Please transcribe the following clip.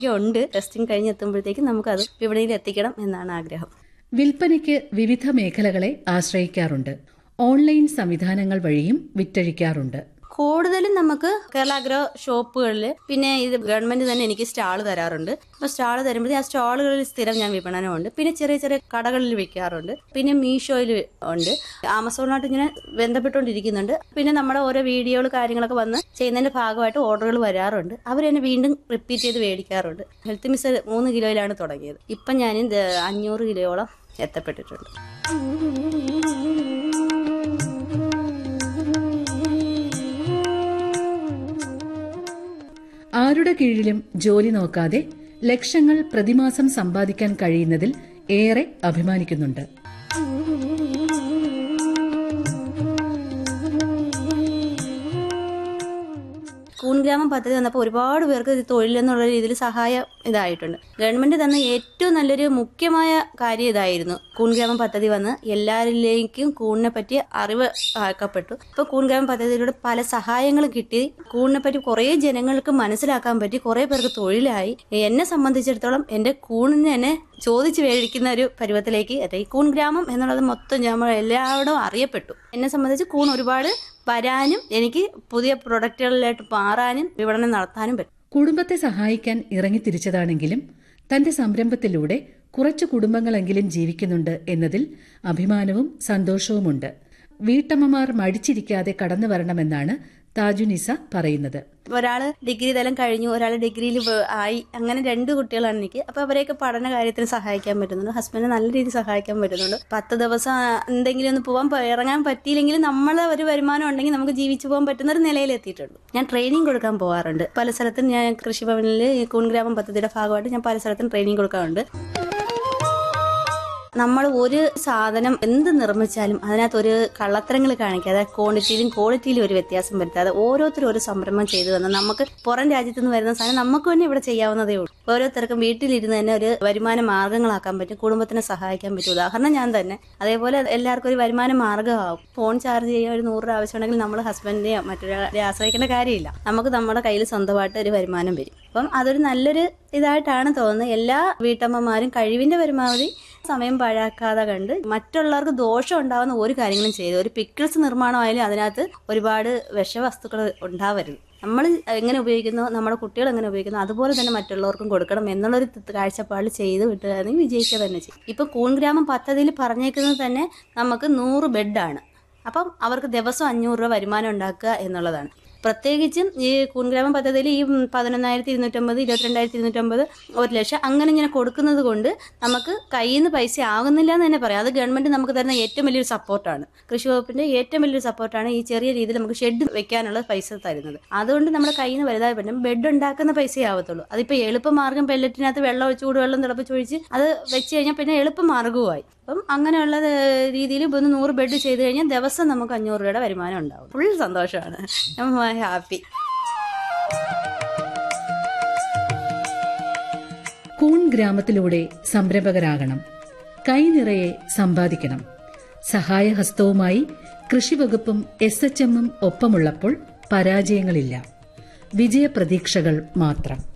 ഉണ്ട് ടെസ്റ്റിംഗ് കഴിഞ്ഞ് എത്തുമ്പോഴത്തേക്കും നമുക്കത് വിപണിയിൽ എത്തിക്കണം എന്നാണ് ആഗ്രഹം വിൽപ്പനയ്ക്ക് വിവിധ മേഖലകളെ ആശ്രയിക്കാറുണ്ട് ഓൺലൈൻ സംവിധാനങ്ങൾ വഴിയും വിറ്റഴിക്കാറുണ്ട് കൂടുതലും നമുക്ക് കേരള അഗ്രോ ഷോപ്പുകളിൽ പിന്നെ ഇത് ഗവൺമെന്റ് തന്നെ എനിക്ക് സ്റ്റാൾ തരാറുണ്ട് അപ്പോൾ സ്റ്റാൾ തരുമ്പോഴേ ആ സ്റ്റാളുകളിൽ സ്ഥിരം ഞാൻ വിപണനമുണ്ട് പിന്നെ ചെറിയ ചെറിയ കടകളിൽ വിൽക്കാറുണ്ട് പിന്നെ മീഷോയിൽ ഉണ്ട് ആമസോണായിട്ട് ഇങ്ങനെ ബന്ധപ്പെട്ടുകൊണ്ടിരിക്കുന്നുണ്ട് പിന്നെ നമ്മുടെ ഓരോ വീഡിയോകൾ കാര്യങ്ങളൊക്കെ വന്ന് ചെയ്യുന്നതിന്റെ ഭാഗമായിട്ട് ഓർഡറുകൾ വരാറുണ്ട് അവർ തന്നെ വീണ്ടും റിപ്പീറ്റ് ചെയ്ത് മേടിക്കാറുണ്ട് ഹെൽത്ത് മിസ് മൂന്ന് കിലോയിലാണ് തുടങ്ങിയത് ഇപ്പം ഞാൻ ഇത് അഞ്ഞൂറ് കിലോയോളം എത്തപ്പെട്ടിട്ടുണ്ട് ആരുടെ കീഴിലും ജോലി നോക്കാതെ ലക്ഷങ്ങൾ പ്രതിമാസം സമ്പാദിക്കാൻ കഴിയുന്നതിൽ ഏറെ അഭിമാനിക്കുന്നുണ്ട് കൂൺഗ്രാമം പദ്ധതി വന്നപ്പോൾ ഒരുപാട് പേർക്ക് ഇത് തൊഴിലെന്നുള്ള രീതിയിൽ സഹായം ഇതായിട്ടുണ്ട് ഗവൺമെന്റ് തന്ന ഏറ്റവും നല്ലൊരു മുഖ്യമായ കാര്യം ഇതായിരുന്നു കൂൺഗ്രാമം പദ്ധതി വന്ന് എല്ലാവരിലേക്കും കൂണിനെ പറ്റി അറിവ് ആക്കപ്പെട്ടു ഇപ്പൊ കൂൺഗ്രാമം പദ്ധതിയിലൂടെ പല സഹായങ്ങളും കിട്ടി കൂണിനെ പറ്റി കുറേ ജനങ്ങൾക്ക് മനസ്സിലാക്കാൻ പറ്റി കുറേ പേർക്ക് തൊഴിലായി എന്നെ സംബന്ധിച്ചിടത്തോളം എന്റെ കൂണിനെ തന്നെ ചോദിച്ചു മേടിക്കുന്ന ഒരു പരുവത്തിലേക്ക് എത്തി ഈ കൂൺ ഗ്രാമം എന്നുള്ളത് മൊത്തം നമ്മൾ എല്ലായിടവും അറിയപ്പെട്ടു എന്നെ സംബന്ധിച്ച് കൂൺ ഒരുപാട് വരാനും എനിക്ക് പുതിയ പ്രൊഡക്റ്റുകളിലായിട്ട് മാറാനും വിപണനം നടത്താനും പറ്റും കുടുംബത്തെ സഹായിക്കാൻ ഇറങ്ങിത്തിരിച്ചതാണെങ്കിലും തന്റെ സംരംഭത്തിലൂടെ കുറച്ചു കുടുംബങ്ങളെങ്കിലും ജീവിക്കുന്നുണ്ട് എന്നതിൽ അഭിമാനവും സന്തോഷവുമുണ്ട് വീട്ടമ്മമാർ മടിച്ചിരിക്കാതെ കടന്നു വരണമെന്നാണ് താജുനിസ പറയുന്നത് ഒരാള് ഡിഗ്രി തലം കഴിഞ്ഞു ഒരാൾ ഡിഗ്രിയിൽ ആയി അങ്ങനെ രണ്ട് കുട്ടികളാണ് എനിക്ക് അപ്പൊ അവരെയൊക്കെ പഠന കാര്യത്തിന് സഹായിക്കാൻ പറ്റുന്നുണ്ട് ഹസ്ബൻഡ് നല്ല രീതിയിൽ സഹായിക്കാൻ പറ്റുന്നുണ്ട് പത്ത് ദിവസം എന്തെങ്കിലും ഒന്ന് പോകാൻ പ- ഇറങ്ങാൻ പറ്റിയില്ലെങ്കിൽ നമ്മളെ ഒരു വരുമാനം ഉണ്ടെങ്കിൽ നമുക്ക് ജീവിച്ചു പോകാൻ പറ്റുന്ന ഒരു നിലയിൽ എത്തിയിട്ടുണ്ട് ഞാൻ ട്രെയിനിങ് കൊടുക്കാൻ പോകാറുണ്ട് പല സ്ഥലത്തും ഞാൻ കൃഷിഭവനിൽ ഈ കൂൺഗ്രാമം പദ്ധതിയുടെ ഭാഗമായിട്ട് ഞാൻ പല സ്ഥലത്തും ട്രെയിനിങ് കൊടുക്കാറുണ്ട് നമ്മൾ ഒരു സാധനം എന്ത് നിർമ്മിച്ചാലും അതിനകത്ത് ഒരു കള്ളത്തരങ്ങൾ കാണിക്കാതെ ക്വാണ്ടിറ്റിയിലും ക്വാളിറ്റിയിലും ഒരു വ്യത്യാസം വരുത്താതെ ഓരോരുത്തരും ഒരു സംരംഭം ചെയ്തു വന്ന് നമുക്ക് പുറം രാജ്യത്ത് നിന്ന് വരുന്ന സാധനം നമുക്ക് തന്നെ ഇവിടെ ചെയ്യാവുന്നതേ ഉള്ളൂ ഓരോരുത്തർക്കും വീട്ടിലിരുന്ന് തന്നെ ഒരു വരുമാന മാർഗ്ഗങ്ങളാക്കാൻ പറ്റും കുടുംബത്തിനെ സഹായിക്കാൻ പറ്റും ഉദാഹരണം ഞാൻ തന്നെ അതേപോലെ എല്ലാവർക്കും ഒരു വരുമാന മാർഗ്ഗമാകും ഫോൺ ചാർജ് ചെയ്യാൻ ഒരു നൂറ് രൂപ ആവശ്യമുണ്ടെങ്കിൽ നമ്മൾ ഹസ്ബൻഡിനെയോ മറ്റൊരാളെ ആശ്രയിക്കേണ്ട കാര്യമില്ല നമുക്ക് നമ്മുടെ കയ്യിൽ സ്വന്തമായിട്ട് ഒരു വരുമാനം വരും അപ്പം അതൊരു നല്ലൊരു ഇതായിട്ടാണ് തോന്നുന്നത് എല്ലാ വീട്ടമ്മമാരും കഴിവിന്റെ പരമാവധി സമയം പാഴാക്കാതെ കണ്ട് മറ്റുള്ളവർക്ക് ദോഷം ഉണ്ടാവുന്ന ഒരു കാര്യങ്ങളും ചെയ്ത് ഒരു പിക്കിൾസ് നിർമ്മാണമായാലും അതിനകത്ത് ഒരുപാട് വിഷവസ്തുക്കൾ ഉണ്ടാവരുത് നമ്മൾ എങ്ങനെ ഉപയോഗിക്കുന്നോ നമ്മുടെ കുട്ടികൾ എങ്ങനെ ഉപയോഗിക്കുന്നോ അതുപോലെ തന്നെ മറ്റുള്ളവർക്കും കൊടുക്കണം എന്നുള്ളൊരു ത- കാഴ്ചപ്പാടിൽ ചെയ്ത് വിട്ടുകയാണെങ്കിൽ വിജയിക്കുക തന്നെ ചെയ്യും ഇപ്പം കൂൺഗ്രാമം പദ്ധതിയിൽ പറഞ്ഞേക്കുന്നത് തന്നെ നമുക്ക് നൂറ് ബെഡാണ് അപ്പം അവർക്ക് ദിവസം അഞ്ഞൂറ് രൂപ വരുമാനം ഉണ്ടാക്കുക എന്നുള്ളതാണ് പ്രത്യേകിച്ചും ഈ കൂൺഗ്രാമം പദ്ധതിയിൽ ഈ പതിനൊന്നായിരത്തി ഇരുന്നൂറ്റമ്പത് ഇരുപത്തിരണ്ടായിരത്തി ഇരുന്നൂറ്റമ്പത് ഒരു ലക്ഷം അങ്ങനെ ഇങ്ങനെ കൊടുക്കുന്നത് കൊണ്ട് നമുക്ക് കയ്യിൽ നിന്ന് പൈസ ആകുന്നില്ല എന്ന് തന്നെ പറയാം അത് ഗവൺമെന്റ് നമുക്ക് തരുന്ന ഏറ്റവും വലിയൊരു സപ്പോർട്ടാണ് കൃഷി വകുപ്പിന്റെ ഏറ്റവും വലിയൊരു സപ്പോർട്ടാണ് ഈ ചെറിയ രീതിയിൽ നമുക്ക് ഷെഡ് വെക്കാനുള്ള പൈസ തരുന്നത് അതുകൊണ്ട് നമ്മുടെ കയ്യിൽ നിന്ന് വലുതായി പറ്റും ബെഡ് ഉണ്ടാക്കുന്ന പൈസയേ ആവത്തുള്ളൂ അതിപ്പോൾ എളുപ്പമാർഗ്ഗം പെല്ലറ്റിനകത്ത് വെള്ളം ഒഴിച്ച് ചൂടുവെള്ളം തിളപ്പിച്ചൊഴിച്ച് അത് വെച്ച് കഴിഞ്ഞാൽ പിന്നെ എളുപ്പമാർഗ്ഗവുമായി അപ്പം അങ്ങനെയുള്ള രീതിയിൽ ഇപ്പൊ ഒന്ന് നൂറ് ബെഡ് ചെയ്ത് കഴിഞ്ഞാൽ ദിവസം നമുക്ക് അഞ്ഞൂറ് രൂപയുടെ വരുമാനം ഉണ്ടാവും ഫുൾ സന്തോഷമാണ് ഞാൻ ഹാപ്പി കൂൺ ഗ്രാമത്തിലൂടെ സംരംഭകരാകണം കൈനിറയെ സമ്പാദിക്കണം സഹായഹസ്തവുമായി കൃഷിവകുപ്പും എസ് എച്ച് എമ്മും ഒപ്പമുള്ളപ്പോൾ പരാജയങ്ങളില്ല വിജയപ്രതീക്ഷകൾ മാത്രം